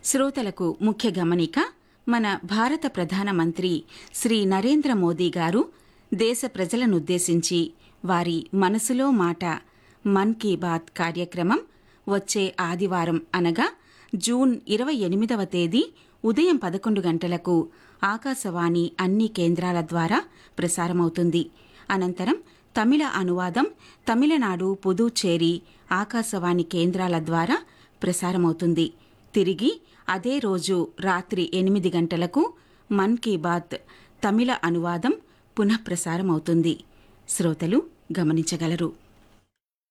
శ్రోతలకు ముఖ్య గమనిక మన భారత ప్రధానమంత్రి శ్రీ నరేంద్ర మోదీ గారు దేశ ప్రజలనుద్దేశించి వారి మనసులో మాట మన్ కీ బాత్ కార్యక్రమం వచ్చే ఆదివారం అనగా జూన్ ఇరవై ఎనిమిదవ తేదీ ఉదయం పదకొండు గంటలకు ఆకాశవాణి అన్ని కేంద్రాల ద్వారా ప్రసారమవుతుంది అనంతరం తమిళ అనువాదం తమిళనాడు పుదుచ్చేరి ఆకాశవాణి కేంద్రాల ద్వారా ప్రసారమవుతుంది తిరిగి అదే రోజు రాత్రి ఎనిమిది గంటలకు మన్ కీ బాత్ తమిళ అనువాదం పునఃప్రసారమవుతుంది శ్రోతలు గమనించగలరు